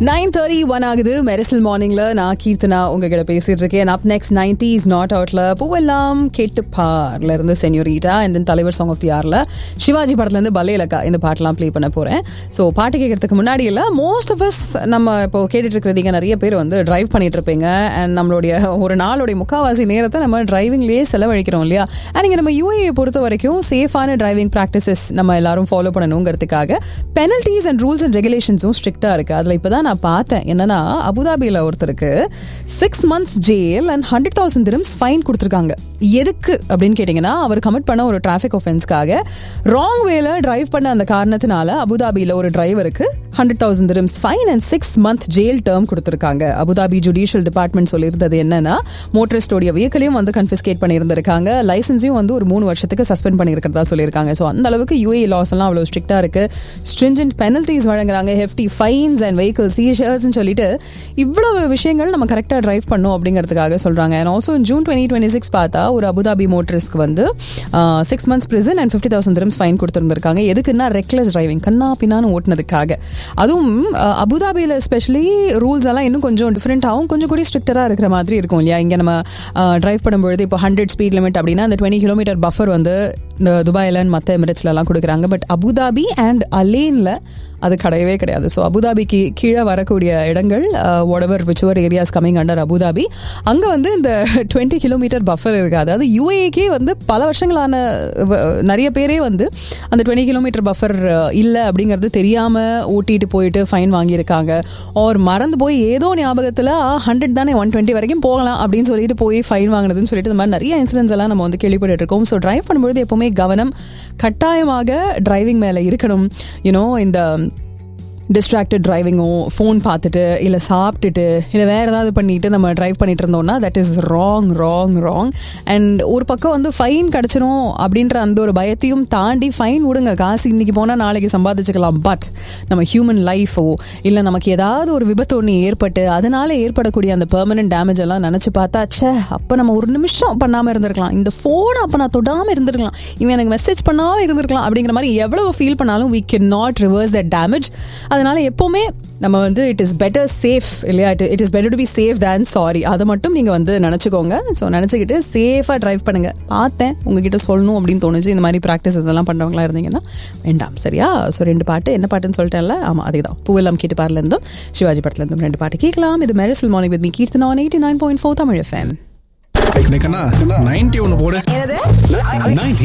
nine thirty one ஆகுது மெரிசல் மார்னிங்ல நான் கீர்த்தனா உங்ககிட்ட பேசிட்டு இருக்கேன் அப் நெக்ஸ்ட் நைன்டிஸ் நாட் அவுட்ல பூவெல்லாம் கேட்டு பார்ல இருந்து சென்யூரிட்டா அண்ட் தென் தலைவர் சாங் ஆஃப் தி ஆர்ல சிவாஜி படத்துல இருந்து பல்லேலக்கா இந்த பாட்டெல்லாம் ப்ளே பண்ண போறேன் ஸோ பாட்டு கேட்கறதுக்கு முன்னாடி இல்ல மோஸ்ட் ஆஃப் அஸ் நம்ம இப்போ கேட்டுட்டு இருக்கிறீங்க நிறைய பேர் வந்து டிரைவ் பண்ணிட்டு இருப்பீங்க அண்ட் நம்மளுடைய ஒரு நாளுடைய முக்காவாசி நேரத்தை நம்ம டிரைவிங்லேயே செலவழிக்கிறோம் இல்லையா அண்ட் இங்க நம்ம யூஏ பொறுத்த வரைக்கும் சேஃபான டிரைவிங் ப்ராக்டிசஸ் நம்ம எல்லாரும் ஃபாலோ பண்ணணுங்கிறதுக்காக பெனல்டிஸ் அண்ட் ரூல்ஸ் அண்ட் ரெகுலேஷன்ஸும் ஸ்ட்ரிக்டா இருக்கு அதுல இப்பதான் நான் பார்த்தேன் என்னன்னா அபுதாபியில ஒருத்தருக்கு six months jail and hundred thousand dirhams fine கொடுத்துருக்காங்க எதுக்கு அப்படின்னு கேட்டீங்கன்னா அவர் கமிட் பண்ண ஒரு டிராஃபிக் ஒஃபென்ஸ்க்காக ராங் வேல டிரைவ் பண்ண அந்த காரணத்தினால அபுதாபியில ஒரு டிரைவருக்கு hundred thousand dirhams fine and six month jail term கொடுத்துருக்காங்க அபுதாபி ஜுடிஷியல் டிபார்ட்மெண்ட் சொல்லியிருந்தது என்னன்னா மோட்டரிஸ்டோடைய வெஹிக்கலையும் வந்து கன்ஃபிஸ்கேட் பண்ணியிருந்திருக்காங்க லைசன்ஸையும் வந்து ஒரு மூணு வருஷத்துக்கு சஸ்பெண்ட் பண்ணியிருக்கிறதா சொல்லியிருக்காங்க ஸோ அந்த அளவுக்கு யூஏ லாஸ் எல்லாம் அவ்வளோ ஸ்ட்ரிக்டா இருக்கு ஸ்ட்ரிஞ்சன்ட் பெனல்டிஸ் வழங்குறாங்க ஹெஃப்டி ஃபைன்ஸ் அண்ட் வெஹிக்கிள் சீஷர்ஸ்னு சொல்லிட்டு இவ்வளவு விஷயங்கள் நம்ம கரெக்டாக டிரைவ் பண்ணோம் அப்படிங்கிறதுக்காக சொல்றாங்க and also June twenty twenty six பார்த்தா ஒரு அபுதாபி மோட்டரிஸ்க்கு வந்து six months prison and fifty thousand dirhams fine கொடுத்துருந்துருக்காங்க எதுக்குன்னா ரெக்லெஸ் டிரைவிங் கண்ணா பின்னான்னு ஓட்டினதுக்காக அதுவும் அஹ், அபுதாபியில் எஸ்பெஷலி ரூல்ஸ் எல்லாம் இன்னும் கொஞ்சம் டிஃப்ரெண்ட்டாகவும் கொஞ்சம் கூட ஸ்ட்ரிக்டராக இருக்கிற மாதிரி இருக்கும் இல்லையா இங்கே நம்ம டிரைவ் பண்ணும்பொழுது இப்போ ஹண்ட்ரட் ஸ்பீட் லிமிட் அப்படின்னா அந்த டுவெண்ட்டி கிலோமீட்டர் பஃபர் வந்து இந்த துபாயில் மற்ற எமிரேட்ஸ்லலாம் கொடுக்குறாங்க பட் அபுதாபி அண்ட் அலேனில் அது கிடையவே கிடையாது ஸோ அபுதாபிக்கு கீழே வரக்கூடிய இடங்கள் other which are areas coming under Abu Dhabi அங்கே வந்து இந்த டுவெண்ட்டி கிலோமீட்டர் பஃபர் இருக்காது அது யூஏக்கே வந்து பல வருஷங்களான வ- நிறைய பேரே வந்து அந்த டுவெண்ட்டி கிலோமீட்டர் பஃபர் இல்லை அப்படிங்கிறது தெரியாமல் ஓட்டிட்டு போயிட்டு ஃபைன் வாங்கியிருக்காங்க ஆர் மறந்து போய் ஏதோ ஞாபகத்தில் ஹண்ட்ரட் தானே ஒன் டுவெண்ட்டி வரைக்கும் போகலாம் அப்படின்னு சொல்லிட்டு போய் ஃபைன் வாங்கினதுன்னு சொல்லிட்டு இந்த மாதிரி நிறைய இன்சிடென்ட்ஸ் எல்லாம் நம்ம வந்து கேள்விப்பட்டு இருக்கோம் ஸோ டிரைவ் பண்ணும்பொழுது எப்பவுமே கவனம் கட்டாயமாக டிரைவிங் மேலே இருக்கணும் யூனோ இந்த டிஸ்ட்ராக்டட் டிரைவிங்கோ ஃபோன் பார்த்துட்டு இல்லை சாப்பிட்டுட்டு இல்லை வேறு ஏதாவது பண்ணிட்டு நம்ம டிரைவ் பண்ணிட்டு இருந்தோம்னா that is wrong wrong wrong and ஒரு பக்கம் வந்து ஃபைன் கிடச்சிரும் அப்படின்ற அந்த ஒரு பயத்தையும் தாண்டி ஃபைன் விடுங்க காசு இன்னைக்கு போனால் நாளைக்கு சம்பாதிச்சுக்கலாம் பட் நம்ம ஹியூமன் லைஃபோ இல்லை நமக்கு ஏதாவது ஒரு விபத்து ஒன்று ஏற்பட்டு அதனால ஏற்படக்கூடிய அந்த பெர்மனன்ட் டேமேஜ் எல்லாம் நினச்சி பார்த்தா ச்சே அப்போ நம்ம ஒரு நிமிஷம் பண்ணாமல் இருந்திருக்கலாம் இந்த ஃபோனை அப்போ நான் தொடாமல் இருந்திருக்கலாம் இவன் எனக்கு மெசேஜ் பண்ணாமல் இருந்திருக்கலாம் அப்படிங்கிற மாதிரி எவ்வளவு ஃபீல் பண்ணாலும் we cannot not reverse the damage அதனால எப்போவுமே நம்ம வந்து இட் இஸ் பெட்டர் சேஃப் இல்லையா it is better to be safe than sorry அதை மட்டும் நீங்கள் வந்து நினச்சிக்கோங்க ஸோ நினச்சிக்கிட்டு சேஃபாக டிரைவ் பண்ணுங்க பார்த்தேன் உங்ககிட்ட சொல்லணும் அப்படின்னு தோணுச்சு இந்த மாதிரி ப்ராக்டிஸ் இதெல்லாம் பண்ணுறவங்களா இருந்தீங்கன்னா வேண்டாம் சரியா ஸோ ரெண்டு பாட்டு என்ன பாட்டுன்னு சொல்லிட்டேன்ல ஆமாம் அதே தான் பூவெல்லாம் கேட்டு பாடலேருந்தும் சிவாஜி படத்துலேருந்தும் ரெண்டு பாட்டு கேட்கலாம் இது Mersal morning with me Keerthana eighty nine point four Tamil FM ninety ஒன்னு போடு என்னது 90